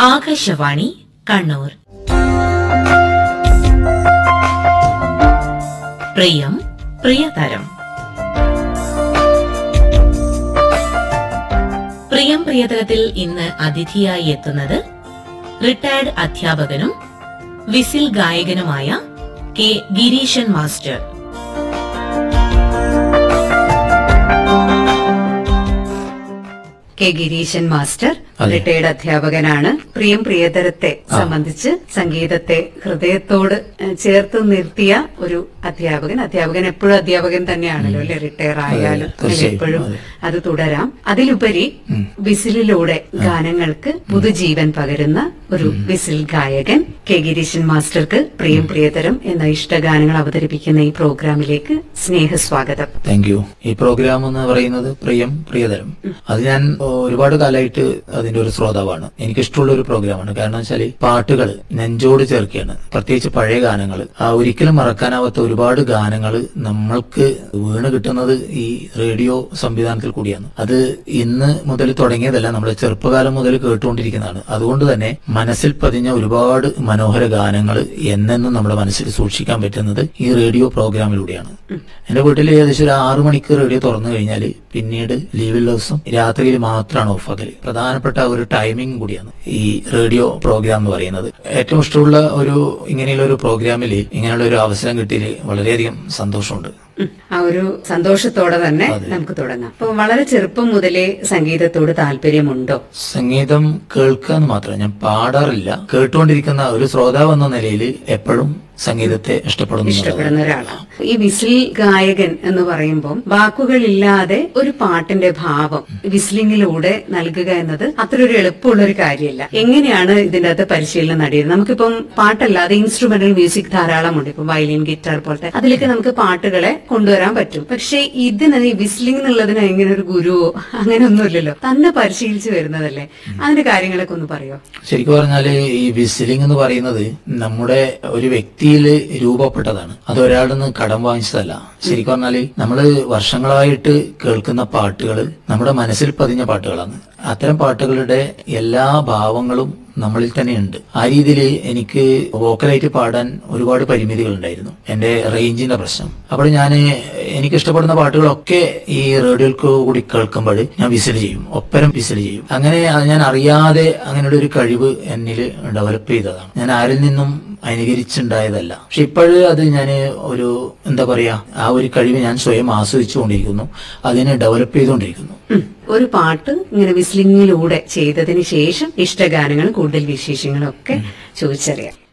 ആകാശവാണി കണ്ണൂർ പ്രിയം പ്രിയതരം പ്രിയം പ്രിയതരത്തിൽ ഇന്ന് അതിഥിയായി എത്തുന്നത് റിട്ടയർഡ് അധ്യാപകനും വിസിൽ ഗായകനുമായ K Gireeshan master K Gireeshan master അതെ. റിട്ടയർഡ് അധ്യാപകനാണ് പ്രിയം പ്രിയതരത്തെ സംബന്ധിച്ച് സംഗീതത്തെ ഹൃദയത്തോട് ഏഹ്, ചേർത്ത് നിർത്തിയ ഒരു അധ്യാപകൻ അധ്യാപകൻ എപ്പോഴും അധ്യാപകൻ തന്നെയാണല്ലോ അല്ലെ റിട്ടയർ ആയാലും അതെ, തീർച്ചയായും, എപ്പോഴും അതെ. അത് തുടരാം അതിലുപരി വിസിലിലൂടെ ഗാനങ്ങൾക്ക് പുതുജീവൻ പകരുന്ന ഒരു വിസിൽ ഗായകൻ കെ ഗിരീശൻ മാസ്റ്റർക്ക് പ്രിയം പ്രിയതരം എന്ന ഇഷ്ടഗാനങ്ങൾ അവതരിപ്പിക്കുന്ന ഈ പ്രോഗ്രാമിലേക്ക് സ്നേഹസ്വാഗതം താങ്ക് യു ഈ പ്രോഗ്രാം എന്ന് പറയുന്നത് പ്രിയം പ്രിയതരം അത് ഞാൻ ഒരുപാട് കാലമായിട്ട് അതിന്റെ ഒരു ശ്രോതാവാണ് എനിക്ക് ഇഷ്ടമുള്ള ഒരു പ്രോഗ്രാമാണ് കാരണം വെച്ചാൽ പാട്ടുകൾ നെഞ്ചോട് ചേർക്കുകയാണ് പ്രത്യേകിച്ച് പഴയ ഗാനങ്ങൾ ആ ഒരിക്കലും മറക്കാനാവാത്ത ഒരുപാട് ഗാനങ്ങൾ നമ്മൾക്ക് വീണ് കിട്ടുന്നത് ഈ റേഡിയോ സംവിധാനത്തിൽ കൂടിയാണ് അത് ഇന്ന് മുതൽ തുടങ്ങിയതല്ല നമ്മുടെ ചെറുപ്പകാലം മുതൽ കേട്ടുകൊണ്ടിരിക്കുന്നതാണ് അതുകൊണ്ട് തന്നെ മനസ്സിൽ പതിഞ്ഞ ഒരുപാട് മനോഹര ഗാനങ്ങൾ എന്നെന്നും നമ്മുടെ മനസ്സിൽ സൂക്ഷിക്കാൻ പറ്റുന്നത് ഈ റേഡിയോ പ്രോഗ്രാമിലൂടെയാണ് എന്റെ വീട്ടിൽ ഏകദേശം ഒരു ആറു മണിക്ക് റേഡിയോ തുറന്നു കഴിഞ്ഞാൽ പിന്നീട് ലീവുള്ള ദിവസം രാത്രിയിൽ മാത്രമാണ് ഓഫാക്കല് പ്രധാനപ്പെട്ട ഒരു ടൈമിംഗ് കൂടിയാണ് ഈ റേഡിയോ പ്രോഗ്രാം എന്ന് പറയുന്നത് ഏറ്റവും ഇഷ്ടമുള്ള ഒരു ഇങ്ങനെയുള്ള ഒരു പ്രോഗ്രാമിൽ ഇങ്ങനെയുള്ള ഒരു അവസരം കിട്ടിയതിൽ വളരെയധികം സന്തോഷമുണ്ട് ഉം. ആ ഒരു സന്തോഷത്തോടെ തന്നെ നമുക്ക് തുടങ്ങാം അപ്പൊ വളരെ ചെറുപ്പം മുതലേ സംഗീതത്തോട് താല്പര്യമുണ്ടോ സംഗീതം കേൾക്കാന്ന് മാത്രം ഞാൻ പാടാറില്ല കേട്ടുകൊണ്ടിരിക്കുന്ന ഒരു ശ്രോതാവ് എന്ന നിലയിൽ എപ്പോഴും സംഗീതത്തെ ഇഷ്ടപ്പെടുന്നു എന്നുള്ളതാണ്. ഇഷ്ടപ്പെടുന്ന ഒരാളാണ് ഈ വിസിൽ ഗായകൻ എന്ന് പറയുമ്പോൾ വാക്കുകളില്ലാതെ ഒരു പാട്ടിന്റെ ഭാവം വിസ്ലിങ്ങിലൂടെ നൽകുക എന്നത് അത്ര ഒരു എളുപ്പമുള്ള ഒരു കാര്യമല്ല എങ്ങനെയാണ് ഇതിന്റെ അകത്ത് പരിശീലനം നടക്കുന്നത് നമുക്കിപ്പം പാട്ടല്ലാതെ ഇൻസ്ട്രുമെന്റൽ മ്യൂസിക് ധാരാളമുണ്ട് ഇപ്പം വയലിൻ ഗിറ്റാർ പോലത്തെ അതിലേക്ക് നമുക്ക് പാട്ടുകളെ കൊണ്ടുവരാൻ പറ്റും പക്ഷെ ഇതിന് ഈ വിസ്ലിംഗ് എന്നുള്ളതിന് എങ്ങനെ ഒരു ഗുരുവോ അങ്ങനെ ഒന്നുമില്ലല്ലോ തന്നെ പരിശീലിച്ചു വരുന്നതല്ലേ അതിന്റെ കാര്യങ്ങളൊക്കെ ഒന്ന് പറയോ ശരിക്കും പറഞ്ഞാല് ഈ വിസിലിംഗ് എന്ന് പറയുന്നത് നമ്മുടെ ഒരു വ്യക്തിയിൽ രൂപപ്പെട്ടതാണ് അത് ഒരാളിൽ നിന്ന് കടം വാങ്ങിച്ചതല്ല ശരിക്കും പറഞ്ഞാല് നമ്മള് വർഷങ്ങളായിട്ട് കേൾക്കുന്ന പാട്ടുകൾ നമ്മുടെ മനസ്സിൽ പതിഞ്ഞ പാട്ടുകളാണ് അത്തരം പാട്ടുകളുടെ എല്ലാ ഭാവങ്ങളും നമ്മളിൽ തന്നെയുണ്ട് ആ രീതിയിൽ എനിക്ക് വോക്കലായിട്ട് പാടാൻ ഒരുപാട് പരിമിതികൾ ഉണ്ടായിരുന്നു എന്റെ റേഞ്ചിന്റെ പ്രശ്നം അപ്പോൾ ഞാൻ എനിക്ക് ഇഷ്ടപ്പെടുന്ന പാട്ടുകളൊക്കെ ഈ റേഡിയോയിൽ കൂടി കേൾക്കുമ്പോൾ ഞാൻ വിസിൽ ചെയ്യും ഒപ്പരം വിസിൽ ചെയ്യും അങ്ങനെ അത് ഞാൻ അറിയാതെ അങ്ങനെയുള്ള ഒരു കഴിവ് എന്നിൽ ഡെവലപ്പ് ചെയ്തതാണ് ഞാൻ ആരിൽ നിന്നും അനുകരിച്ചുണ്ടായതല്ല പക്ഷെ ഇപ്പോഴ് അത് ഞാൻ ഒരു എന്താ പറയാ ആ ഒരു കഴിവ് ഞാൻ സ്വയം ആസ്വദിച്ചുകൊണ്ടിരിക്കുന്നു അതിനെ ഡെവലപ്പ് ചെയ്തുകൊണ്ടിരിക്കുന്നു ഉം. ഒരു പാട്ട് ഇങ്ങനെ വിസ്ലിങ്ങിലൂടെ ചെയ്തതിന് ശേഷം ഇഷ്ടഗാനങ്ങളും കൂടുതൽ വിശേഷങ്ങളും ഒക്കെ ചോദിച്ചറിയാം